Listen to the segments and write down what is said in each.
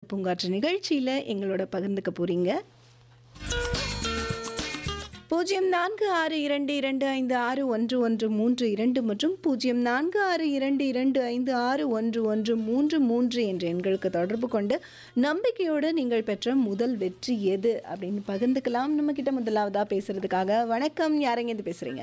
பூங்காற்று நிகழ்ச்சியில் எங்களோட பகிர்ந்துக்க போறீங்க பூஜ்ஜியம் நான்கு ஆறு இரண்டு இரண்டு ஐந்து ஆறு ஒன்று ஒன்று மூன்று இரண்டு மற்றும் பூஜ்ஜியம் நான்கு ஆறு இரண்டு இரண்டு ஐந்து ஆறு ஒன்று ஒன்று மூன்று மூன்று என்ற எண்களுக்கு தொடர்பு கொண்டு நம்பிக்கையோடு நீங்கள் பெற்ற முதல் வெற்றி எது அப்படின்னு பகிர்ந்துக்கலாம் நம்ம கிட்ட முதலாவதா பேசுறதுக்காக வணக்கம் யாரெங்கேருந்து பேசுறீங்க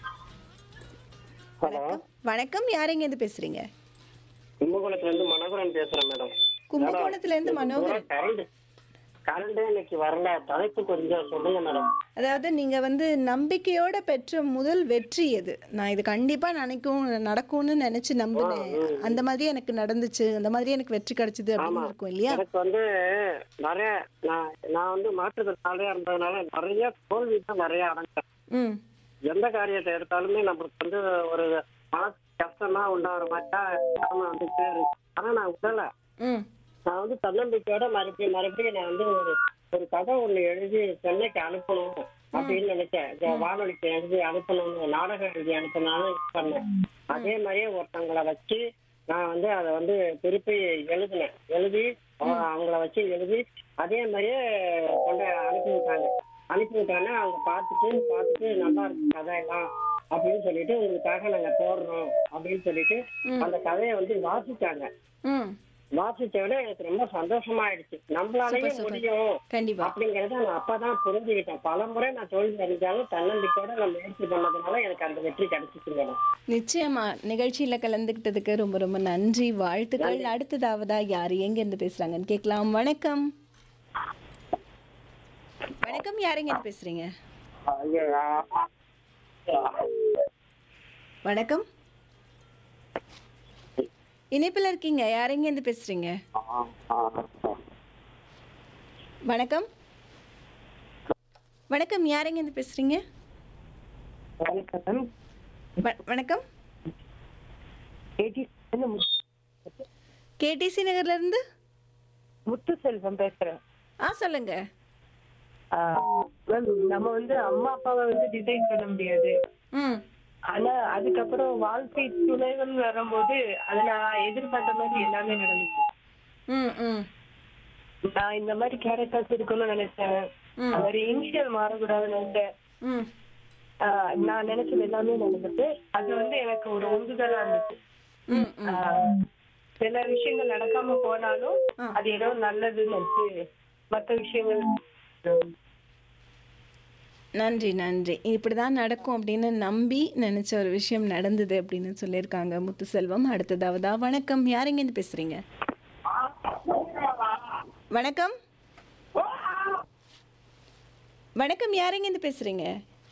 ஹலோ வணக்கம் யாரெங்கேருந்து பேசுறீங்க கும்பகோணத்துல இருந்து மனோகரன் பேசுறேன் மேடம் கும்பகோணத்துல இருந்து மனோகரன் கரண்ட் கரண்டே இன்னைக்கு வரல தலைப்பு கொஞ்சம் சொல்லுங்க மேடம் அதாவது நீங்க வந்து நம்பிக்கையோட பெற்ற முதல் வெற்றி எது நான் இது கண்டிப்பா நினைக்கும் நடக்கும்னு நினைச்சு நம்பினேன் அந்த மாதிரி எனக்கு நடந்துச்சு அந்த மாதிரி எனக்கு வெற்றி கிடைச்சது அப்படின்னு இருக்கும் இல்லையா எனக்கு வந்து நிறைய நான் நான் வந்து மாற்றுத்திறனாளியா இருந்ததுனால நிறைய தோல்வி தான் நிறைய அடைஞ்சேன் ம் எந்த காரியத்தை எடுத்தாலுமே நம்மளுக்கு வந்து ஒரு மனசு கஷ்டமா உண்டாகிற மாதிரி தான் வந்துட்டே இருக்கு ஆனா நான் விடல ம் நான் வந்து தன்னம்பிக்கையோட மறுபடியும் மறுபடியும் நான் வந்து ஒரு ஒரு கதை ஒண்ணு எழுதி சென்னைக்கு அனுப்பணும் அப்படின்னு நினைச்சேன் இந்த வானொலிக்கு எழுதி அனுப்பணும்னு நாடகம் எழுதி அனுப்பணும்னு பண்ணேன் அதே மாதிரியே ஒருத்தவங்களை வச்சு நான் வந்து அதை வந்து திருப்பி எழுதினேன் எழுதி அவங்க- அவங்கள வச்சு எழுதி அதே மாதிரியே கொண்டு அனுப்பி விட்டாங்க அனுப்பி விட்டாங்க அவங்க பார்த்துட்டு பார்த்துட்டு நல்லா இருக்கு கதை எல்லாம் அப்படின்னு சொல்லிட்டு உங்களுக்காக நாங்க போடுறோம் அப்படின்னு சொல்லிட்டு அந்த கதையை வந்து வாசிச்சாங்க ம் வாசிச்ச விட எனக்கு ரொம்ப சந்தோஷமா ஆயிடுச்சு நம்மளாலேயே Super, super. முடியும் கண்டிப்பா அப்படிங்கறத நான் அப்பதான் புரிஞ்சுக்கிட்டேன் பல முறை நான் தோல்வி அடைஞ்சாலும் தன்னம்பிக்கையோட நான் முயற்சி பண்ணதுனால எனக்கு அந்த வெற்றி கிடைச்சிச்சு மேடம் நிச்சயமா நிகழ்ச்சியில கலந்துக்கிட்டதுக்கு ரொம்ப ரொம்ப நன்றி வாழ்த்துக்கள் அடுத்ததாவதா யார் எங்க இருந்து பேசுறாங்கன்னு கேட்கலாம் வணக்கம் வணக்கம் யாருங்க இருந்து பேசுறீங்க வணக்கம் இணைப்பில் இருக்கீங்க யாரெங்க இருந்து பேசுறீங்க வணக்கம் வணக்கம் யாரெங்க இருந்து பேசுறீங்க வ- வணக்கம் கேடிசி நகர்ல இருந்து முத்து செல்வம் பேசுறேன் ஆ சொல்லுங்க ஆஹ் ma'am, நம்ம வந்து அம்மா அப்பாவை வந்து டிசைன் பண்ண முடியாது ம் ஆனா அதுக்கப்புறம் வாழ்க்கை துணைகள் வரும்போது அது நான் எதிர்பார்த்த மாதிரி எல்லாமே நடந்துச்சு ம் ம் நான் இந்த மாதிரி கேரக்டர்ஸ் இருக்கணும்னு நினைச்சேன் ம். அது மாதிரி இனிஷியல் மாறக்கூடாதுன்னு நினைச்சேன் ம் ஆஹ் நான் நினைச்சது எல்லாமே நடந்துச்சு அது வந்து எனக்கு ஒரு உந்துதலா இருந்துச்சு ம் ம் ஆஹ் சில விஷயங்கள் நடக்காம போனாலும் ஆ. அது ஏதோ நல்லதுன்னு நினைச்சு மத்த விஷயங்கள் நன்றி நன்றி இப்படிதான் நடக்கும் அப்படின்னு நம்பி நினைச்ச ஒரு விஷயம் நடந்தது அப்படின்னு சொல்லியிருக்காங்க முத்துசெல்வம் அடுத்ததாவதா வணக்கம் யாருங்க இருந்து பேசுறீங்க வணக்கம் வணக்கம் யாருங்க இருந்து பேசுறீங்க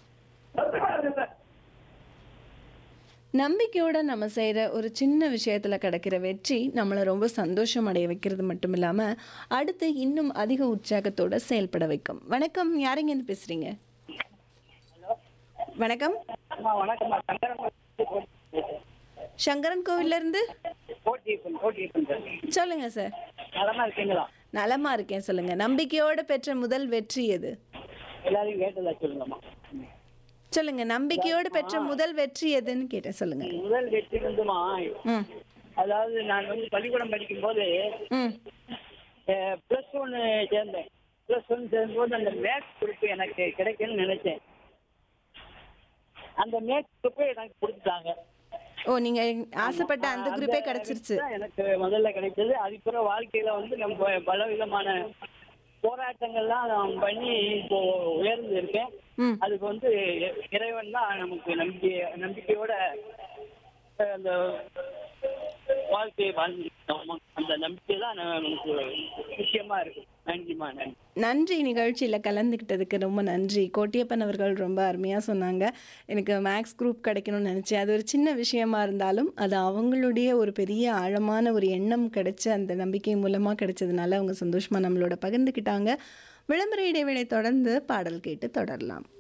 நம்பிக்கையோட நம்ம செய்கிற ஒரு சின்ன விஷயத்தில் கிடைக்கிற வெற்றி நம்மளை ரொம்ப சந்தோஷம் அடைய வைக்கிறது மட்டும் இல்லாமல் அடுத்து இன்னும் அதிக உற்சாகத்தோட செயல்பட வைக்கும் வணக்கம் யாருங்க இருந்து பேசுறீங்க வணக்கம் வணக்கம் சங்கரன் கோவில்ல இருந்து சொல்லுங்க சார் நலமா இருக்கீங்களா நலமா இருக்கேன் சொல்லுங்க நம்பிக்கையோட பெற்ற முதல் வெற்றி எது எல்லாரையும் கேட்டதா சொல்லுங்கம்மா சொல்லுங்க நம்பிக்கையோட பெற்ற முதல் வெற்றி எதுன்னு கேட்டேன் சொல்லுங்க முதல் வெற்றி வந்துமா ம் அதாவது நான் வந்து பள்ளிக்கூடம் படிக்கும் போது ம் பிளஸ் ஒன்னு சேர்ந்தேன் பிளஸ் ஒன் சேர்ந்தபோது அந்த மேத்ஸ் குரூப் எனக்கு கிடைக்கும்னு நினைச்சேன் அந்த மேத்ஸ் குரூப்பை எனக்கு கொடுத்துட்டாங்க ஓ நீங்க ஆசைப்பட்ட அந்த குரூப்பே கிடைச்சிருச்சு தான் எனக்கு முதல்ல கிடைச்சது அதுக்கப்புறம் வாழ்க்கையில வந்து நம்ம பல விதமான போராட்டங்கள்லாம் நான் பண்ணி இப்போ உயர்ந்து இருக்கேன் ம் அதுக்கு வந்து இறைவன் தான் நமக்கு நம்பிக்கை நம்பிக்கையோட அஹ், அந்த வாழ்க்கையை வாழ்ந்துருக்கோம் அந்த நம்பிக்கை தான் நமக்கு முக்கியமா இருக்கு நன்றிமா நன்றி நன்றி நிகழ்ச்சியில் கலந்துக்கிட்டதுக்கு ரொம்ப நன்றி கோட்டியப்பன் அவர்கள் ரொம்ப அருமையாக சொன்னாங்க எனக்கு மேக்ஸ் குரூப் கிடைக்கணும்னு நினச்சேன் அது ஒரு சின்ன விஷயமா இருந்தாலும் அது அவங்களுடைய ஒரு பெரிய ஆழமான ஒரு எண்ணம் கிடைச்ச அந்த நம்பிக்கை மூலமாக கிடைச்சதுனால அவங்க சந்தோஷமாக நம்மளோட பகிர்ந்துக்கிட்டாங்க விளம்பர இடைவேளை தொடர்ந்து பாடல் கேட்டு தொடரலாம்